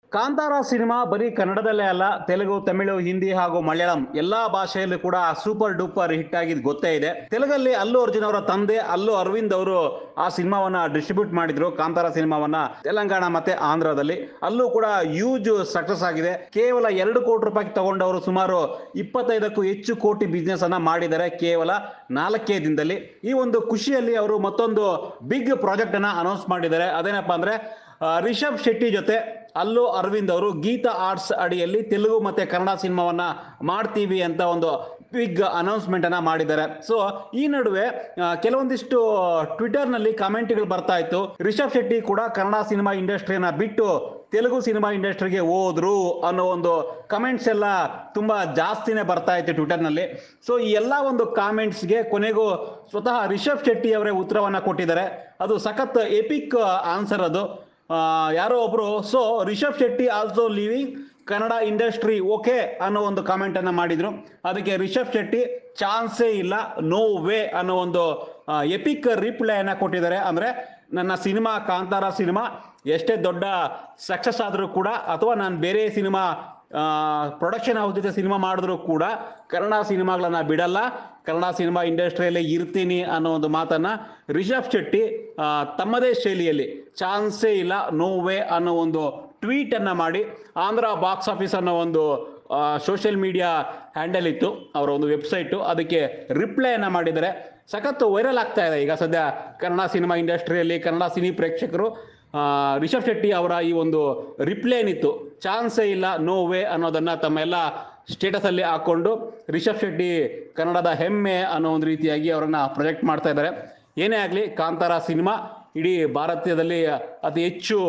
Kantara cinema ಬರೀ ಕನ್ನಡದಲ್ಲೇ ಅಲ್ಲ ತೆಲುಗು ತಮಿಳು ಹಿಂದಿ ಹಾಗೂ ಮಲಯಾಳಂ ಎಲ್ಲಾ ಭಾಷೆಯಲ್ಲೂ ಕೂಡ ಸೂಪರ್ ಡೂಪರ್ ಹಿಟ್ ಆಗಿದ್ದು ಗೊತ್ತೇ ಇದೆ ತೆಲುಗಲ್ಲಿ ಅಲ್ಲು ಅರ್ಜುನ್ ಅವರ ತಂದೆ ಅಲ್ಲು ಅರವಿಂದ್ ಅವರು ಆ ಸಿನಿಮಾವನ್ನ ಡಿಸ್ಟ್ರಿಬ್ಯೂಟ್ ಮಾಡಿದ್ರು ಕಾಂತಾರ ಸಿನಿಮಾವನ್ನ ತೆಲಂಗಾಣ ಮತ್ತೆ ಆಂಧ್ರದಲ್ಲಿ ಅಲ್ಲೂ ಕೂಡ ಯೂಜ್ ಸಕ್ಸಸ್ ಆಗಿದೆ ಕೇವಲ ಎರಡು ಕೋಟಿ ರೂಪಾಯಿ ತಗೊಂಡವರು ಸುಮಾರು ಇಪ್ಪತ್ತೈದಕ್ಕೂ ಹೆಚ್ಚು ಕೋಟಿ ಬಿಸ್ನೆಸ್ ಅನ್ನ ಮಾಡಿದ್ದಾರೆ ಕೇವಲ ನಾಲ್ಕೇ ದಿನದಲ್ಲಿ ಈ ಒಂದು ಖುಷಿಯಲ್ಲಿ ಅವರು ಮತ್ತೊಂದು ಬಿಗ್ ಪ್ರಾಜೆಕ್ಟ್ ಅನ್ನ ಅನೌನ್ಸ್ ಮಾಡಿದ್ದಾರೆ ಅದೇನಪ್ಪ ಅಂದ್ರೆ ಆ, ರಿಷಬ್ ಶೆಟ್ಟಿ ಜೊತೆ ಅಲ್ಲು ಅರವಿಂದ್ ಅವರು ಗೀತಾ ಆರ್ಟ್ಸ್ ಅಡಿಯಲ್ಲಿ ತೆಲುಗು ಮತ್ತೆ ಕನ್ನಡ ಸಿನಿಮಾವನ್ನ ಮಾಡ್ತೀವಿ ಅಂತ ಒಂದು ಬಿಗ್ ಅನೌನ್ಸ್ಮೆಂಟ್ ಅನ್ನ ಮಾಡಿದ್ದಾರೆ ಸೊ ಈ ನಡುವೆ ಆ, ಕೆಲವೊಂದಿಷ್ಟು ಟ್ವಿಟರ್ ನಲ್ಲಿ ಕಾಮೆಂಟ್ಗಳು ಬರ್ತಾ ಇತ್ತು ರಿಷಬ್ ಶೆಟ್ಟಿ ಕೂಡ ಕನ್ನಡ ಸಿನಿಮಾ ಇಂಡಸ್ಟ್ರಿಯನ್ನ ಬಿಟ್ಟು ತೆಲುಗು ಸಿನಿಮಾ ಇಂಡಸ್ಟ್ರಿಗೆ ಹೋದ್ರು ಅನ್ನೋ ಒಂದು ಕಮೆಂಟ್ಸ್ ಎಲ್ಲ ತುಂಬಾ ಜಾಸ್ತಿನೇ ಬರ್ತಾ ಇತ್ತು ಟ್ವಿಟರ್ ನಲ್ಲಿ ಸೊ ಈ ಎಲ್ಲ ಒಂದು ಕಾಮೆಂಟ್ಸ್ಗೆ ಕೊನೆಗೂ ಸ್ವತಃ ರಿಷಬ್ ಶೆಟ್ಟಿ ಅವರೇ ಉತ್ತರವನ್ನ ಕೊಟ್ಟಿದ್ದಾರೆ ಅದು ಸಖತ್ ಎಪಿಕ್ ಆನ್ಸರ್ ಅದು ಆ, ಯಾರೋ ಒಬ್ರು so Rishab Shetty also living Kannada industry okay ಅನ್ನೋ ಒಂದು ಕಾಮೆಂಟ್ ಅನ್ನ ಮಾಡಿದ್ರು ಅದಕ್ಕೆ ರಿಷಬ್ ಶೆಟ್ಟಿ ಚಾನ್ಸೇ ಇಲ್ಲ ನೋ ವೇ ಅನ್ನೋ ಒಂದು ಎಪಿಕ್ ರಿಪ್ಲೈ ಅನ್ನ ಕೊಟ್ಟಿದ್ದಾರೆ ಅಂದ್ರೆ ನನ್ನ ಸಿನಿಮಾ ಕಾಂತಾರ ಸಿನಿಮಾ ಎಷ್ಟೇ ದೊಡ್ಡ ಸಕ್ಸಸ್ ಆದರೂ ಕೂಡ ಅಥವಾ ನಾನು ಬೇರೆ ಸಿನಿಮಾ ಪ್ರೊಡಕ್ಷನ್ ಹೌಸ್ ಜೊತೆ ಸಿನಿಮಾ ಮಾಡಿದ್ರು ಕೂಡ ಕನ್ನಡ ಸಿನಿಮಾಗಳನ್ನ ಬಿಡಲ್ಲ ಕನ್ನಡ ಸಿನಿಮಾ ಇಂಡಸ್ಟ್ರಿಯಲ್ಲಿ ಇರ್ತೀನಿ ಅನ್ನೋ ಒಂದು ಮಾತನ್ನ ರಿಷಬ್ ಶೆಟ್ಟಿ ಆ, ತಮ್ಮದೇ ಶೈಲಿಯಲ್ಲಿ ಚಾನ್ಸೇ ಇಲ್ಲ ನೋ ವೇ ಅನ್ನೋ ಒಂದು ಟ್ವೀಟ್ ಅನ್ನ ಮಾಡಿ ಆಂಧ್ರ ಬಾಕ್ಸ್ ಆಫೀಸ್ ಅನ್ನೋ ಒಂದು ಸೋಷಿಯಲ್ ಮೀಡಿಯಾ ಹ್ಯಾಂಡಲ್ ಇತ್ತು ಅವರ ಒಂದು ವೆಬ್ಸೈಟು ಅದಕ್ಕೆ ರಿಪ್ಲೈ ಅನ್ನ ಮಾಡಿದ್ದಾರೆ ಸಖತ್ತು ವೈರಲ್ ಆಗ್ತಾ ಇದೆ ಈಗ ಸದ್ಯ ಕನ್ನಡ ಸಿನಿಮಾ ಇಂಡಸ್ಟ್ರಿಯಲ್ಲಿ ಕನ್ನಡ ಸಿನಿ ಪ್ರೇಕ್ಷಕರು ಆ, ರಿಷಬ್ ಶೆಟ್ಟಿ ಅವರ ಈ ಒಂದು ರಿಪ್ಲೈ ಏನಿತ್ತು ಚಾನ್ಸೇ ಇಲ್ಲ ನೋ ವೇ ಅನ್ನೋದನ್ನ ತಮ್ಮ ಎಲ್ಲ ಸ್ಟೇಟಸ್ ಅಲ್ಲಿ ಹಾಕೊಂಡು ರಿಷಬ್ ಶೆಟ್ಟಿ ಕನ್ನಡದ ಹೆಮ್ಮೆ ಅನ್ನೋ ಒಂದು ರೀತಿಯಾಗಿ ಅವರನ್ನ ಪ್ರೊಜೆಕ್ಟ್ ಮಾಡ್ತಾ ಇದ್ದಾರೆ ಏನೇ ಆಗಲಿ ಕಾಂತಾರ ಸಿನಿಮಾ ಇಡೀ ಭಾರತದಲ್ಲಿ ಅತಿ ಹೆಚ್ಚು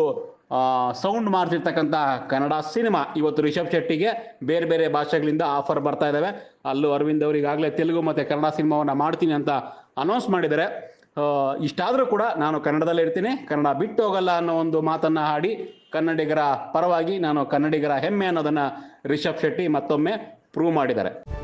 ಸೌಂಡ್ ಮಾಡ್ತಿರ್ತಕ್ಕಂಥ ಕನ್ನಡ ಸಿನಿಮಾ ಇವತ್ತು ರಿಷಬ್ ಶೆಟ್ಟಿಗೆ ಬೇರೆ ಬೇರೆ ಭಾಷೆಗಳಿಂದ ಆಫರ್ ಬರ್ತಾ ಇದ್ದಾವೆ ಅಲ್ಲೂ ಅರವಿಂದ್ ಅವರು ಈಗಾಗಲೇ ತೆಲುಗು ಮತ್ತು ಕನ್ನಡ ಸಿನಿಮಾವನ್ನು ಮಾಡ್ತೀನಿ ಅಂತ ಅನೌನ್ಸ್ ಮಾಡಿದ್ದಾರೆ ಆ, ಇಷ್ಟಾದರೂ ಕೂಡ ನಾನು ಕನ್ನಡದಲ್ಲೇ ಇರ್ತೀನಿ ಕನ್ನಡ ಬಿಟ್ಟು ಹೋಗಲ್ಲ ಅನ್ನೋ ಒಂದು ಮಾತನ್ನ ಹಾಡಿ ಕನ್ನಡಿಗರ ಪರವಾಗಿ ನಾನು ಕನ್ನಡಿಗರ ಹೆಮ್ಮೆ ಅನ್ನೋದನ್ನ ರಿಷಬ್ ಶೆಟ್ಟಿ ಮತ್ತೊಮ್ಮೆ ಪ್ರೂವ್ ಮಾಡಿದ್ದಾರೆ